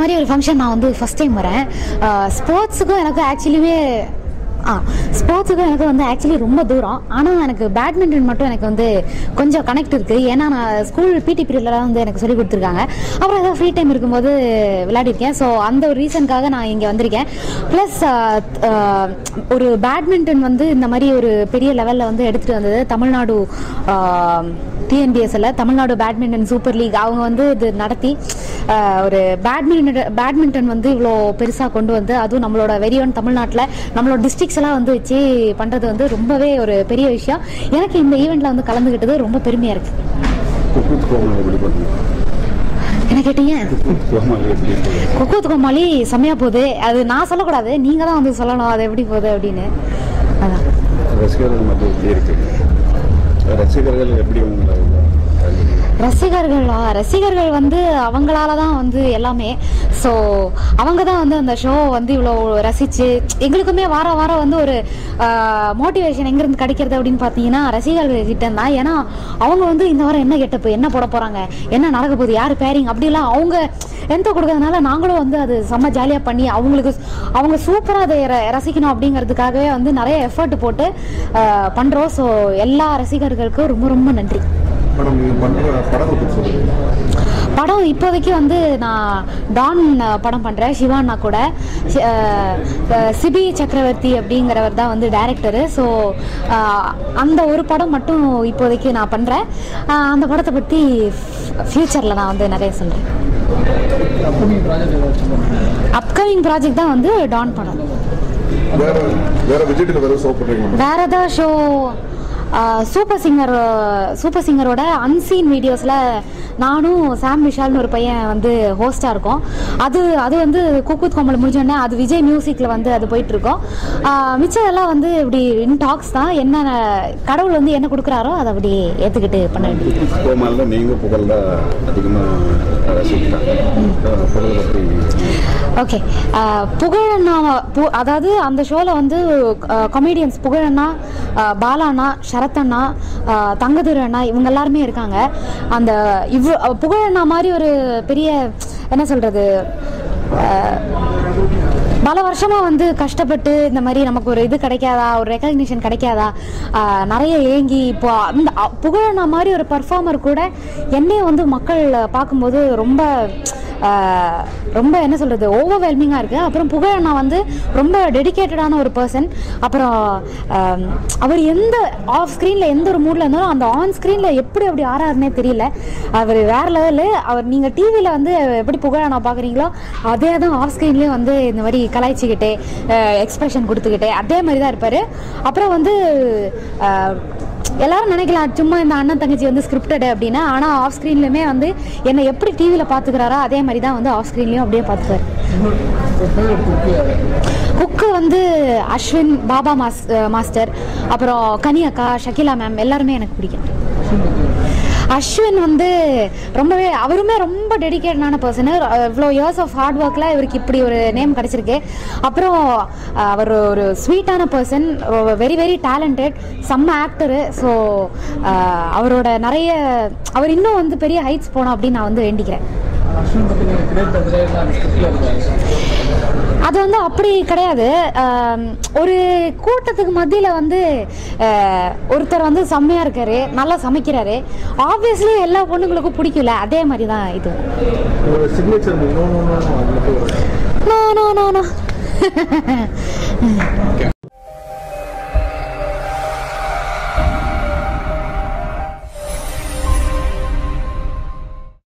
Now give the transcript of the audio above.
மாதிரி ஒரு ஃபங்க்ஷன் நான் வந்து ஃபஸ்ட் டைம் வரேன் ஸ்போர்ட்ஸுக்கும் எனக்கு ஆக்சுவலிவே ஆ ஸ்போர்ட்ஸுக்கும் எனக்கு வந்து ஆக்சுவலி ரொம்ப தூரம் ஆனால் எனக்கு பேட்மிண்டன் மட்டும் எனக்கு வந்து கொஞ்சம் கனெக்ட் இருக்குது ஏன்னா நான் ஸ்கூல் பிடி பீரியட்லலாம் வந்து எனக்கு சொல்லி கொடுத்துருக்காங்க அப்புறம் ஏதாவது ஃப்ரீ டைம் இருக்கும்போது விளையாடிருக்கேன் ஸோ அந்த ஒரு ரீசனுக்காக நான் இங்கே வந்திருக்கேன் ப்ளஸ் ஒரு பேட்மிண்டன் வந்து இந்த மாதிரி ஒரு பெரிய லெவலில் வந்து எடுத்துகிட்டு வந்தது தமிழ்நாடு டிஎன்பிஎஸ்எல்ல தமிழ்நாடு பேட்மிண்டன் சூப்பர் லீக் அவங்க வந்து இது நடத்தி ஆஹ், ஒரு பேட்மிண்டன் பேட்மிண்டன் வந்து இவ்வளோ பெருசாக கொண்டு வந்து அதுவும் நம்மளோட வெறியோன் தமிழ்நாட்டில் நம்மளோட டிஸ்ட்ரிக்ஸ் எல்லாம் வந்து வச்சு பண்ணுறது வந்து ரொம்பவே ஒரு பெரிய விஷயம் எனக்கு இந்த ஈவெண்ட்டில் வந்து கலந்துக்கிட்டது ரொம்ப பெருமையாக இருக்குது குக்குத் கோமாளி எப்படி பண்ணுங்க என்ன கேட்டீங்க குக்குத் கோமாளி எப்படி பண்ணுங்க கொக்கோத்து கோமாளி செம்மையாக போகுது அது நான் சொல்லக்கூடாது நீங்கள் தான் வந்து சொல்லணும் அது எப்படி போகுது அப்படின்னு அதான் ரசிகர்கள் மத்தியில் எப்படி இருக்கு ரசிகர்கள் எப்படி உங்களை ரசிகர்களா ரசிகர்கள் வந்து அவங்களால தான் வந்து எல்லாமே ஸோ அவங்க தான் வந்து அந்த ஷோ வந்து இவ்வளோ ரசித்து எங்களுக்குமே வாரம் வாரம் வந்து ஒரு மோட்டிவேஷன் எங்கேருந்து கிடைக்கிறது அப்படின்னு பார்த்தீங்கன்னா ரசிகர்கள் கிட்ட தான் ஏன்னா அவங்க வந்து இந்த வாரம் என்ன கெட்டப்பு என்ன போட போகிறாங்க என்ன நடக்க போகுது யார் பேரிங் அப்படிலாம் அவங்க எந்த கொடுக்கறதுனால நாங்களும் வந்து அது செம்ம ஜாலியாக பண்ணி அவங்களுக்கு அவங்க சூப்பராக அதை ர- ரசிக்கணும் அப்படிங்கிறதுக்காகவே வந்து நிறைய எஃபர்ட் போட்டு பண்ணுறோம் ஸோ எல்லா ரசிகர்களுக்கும் ரொம்ப ரொம்ப நன்றி மேடம் நீங்கள் பண்ணுற படத்தை பற்றி சொல்லுங்கள் படம் இப்போதைக்கு வந்து நான் டான் அஹ், படம் பண்ணுறேன் சிவானா கூட சி- அஹ், அஹ், சிபி சக்கரவர்த்தி அப்படிங்கிறவர் தான் வந்து டைரக்டரு ஸோ அந்த ஒரு படம் மட்டும் இப்போதைக்கு நான் பண்ணுறேன் அந்த படத்தை பற்றி ஃப்யூச்சரில் நான் வந்து நிறைய சொல்கிறேன் அப்கமிங் ப்ராஜெக்ட் தான் வந்து டான் படம் வேற வேற விஜய் டிவியில் வேற ஷோ பண்ணுறீங்க வேற ஏதாவது ஷோ சூப்பர் சிங்கர் சூப்பர் சிங்கரோட அன்சீன் வீடியோஸில் நானும் சாம் விஷால்னு ஒரு பையன் வந்து ஹோஸ்டாக இருக்கோம் அது அது வந்து குக்குத் கோமல் முடிஞ்சோடனே அது விஜய் மியூசிக்கில் வந்து அது போயிட்டுருக்கோம் மிச்சம் எல்லாம் வந்து இப்படி இன் டாக்ஸ் தான் என்ன கடவுள் வந்து என்ன கொடுக்குறாரோ அதை அப்படி ஏற்றுக்கிட்டு பண்ண வேண்டியது குக்குத் கோமாளில் நீங்கள் புகழ் தான் அதிகமாக ரசிக்கிறாங்க புகழ் பற்றி ஓகே புகழண்ணா பு- அதாவது அந்த ஷோவில் வந்து கமெடியன்ஸ் புகழண்ணா அஹ், பாலாண்ணா சரத்தண்ணா அஹ், தங்கதுரை அண்ணா இவங்க எல்லாருமே இருக்காங்க அந்த இவ் புகழண்ணா மாதிரி ஒரு பெரிய என்ன சொல்கிறது பல வருஷமா வந்து கஷ்டப்பட்டு இந்த மாதிரி நமக்கு ஒரு இது கிடைக்காதா ஒரு ரெக்கக்னிஷன் கிடைக்காதா ஆஹ் நிறைய ஏங்கி இப்போ அந்த அ- புகழண்ணா மாதிரி ஒரு பர்ஃபார்மர் கூட என்னைய வந்து மக்கள் பார்க்கும்போது ரொம்ப ஆஹ் ரொம்ப என்ன சொல்றது ஓவர்வெல்மிங்காக இருக்கு அப்புறம் புகழண்ணா வந்து ரொம்ப டெடிகேட்டடான ஒரு பர்சன் அப்புறம் ஆம், அவர் எந்த ஆஃப் ஸ்க்ரீனில் எந்த ஒரு மூடில் இருந்தாலும் அந்த ஆன் ஸ்க்ரீனில் எப்படி அப்படி ஆறாருன்னே தெரியல அவர் வேற லெவலு அவர் நீங்கள் டிவியில் வந்து எப்படி புகழண்ணா பார்க்குறீங்களோ அதே தான் ஆஃப் ஸ்க்ரீன்லேயும் வந்து இந்த மாதிரி கலாய்ச்சிக்கிட்டே எக்ஸ்பிரஷன் கொடுத்துக்கிட்டே அதே மாதிரி தான் இருப்பார் அப்புறம் வந்து ஆஹ், எல்லாரும் நினைக்கலாம் சும்மா இந்த அண்ணன் தங்கச்சி வந்து ஸ்கிரிப்டடு அப்படின்னா ஆனால் ஆஃப் ஸ்க்ரீன்லையுமே வந்து என்னை எப்படி டிவியில் பார்த்துக்கிறாரோ அதே மாதிரி தான் வந்து ஆஃப் ஸ்க்ரீன்லேயும் அப்படியே பார்த்துப்பாரு குக்கு வந்து அஸ்வின் பாபா மாஸ் மாஸ்டர் அப்புறம் கனி அக்கா ஷகிலா மேம் எல்லாருமே எனக்கு பிடிக்கும் அஸ்வின் வந்து ரொம்பவே அவருமே ரொம்ப டெடிகேட்டடான பர்சனு இவ்வளோ இயர்ஸ் ஆஃப் ஹார்ட் ஒர்க்கில் இவருக்கு இப்படி ஒரு நேம் கிடச்சிருக்கு அப்புறம் அஹ், அவர் ஒரு ஸ்வீட்டான பர்சன் வெரி வெரி டேலண்டட் செம்ம ஆக்டரு ஸோ அவரோட நிறைய அவர் இன்னும் வந்து பெரிய ஹைட்ஸ் போனோம் அப்படின்னு நான் வந்து வேண்டிக்கிறேன் அஸ்வின் பற்றி நீங்கள் கிரேட் தந்துட்டு அந்த ஸ்கிரிப்டில் இருக்காரு அது வந்து அப்படி கிடையாது ஆம், ஒரு கூட்டத்துக்கு மத்தியில் வந்து அஹ், ஒருத்தர் வந்து செம்மையாக இருக்காரு நல்லா சமைக்கிறாரு ஆப்வியஸ்லி எல்லா பொண்ணுங்களுக்கும் பிடிக்கல அதே மாதிரி தான் இது உங்களோட சிக்னேச்சர் இன்னொன்று நோ நோ நோ நோ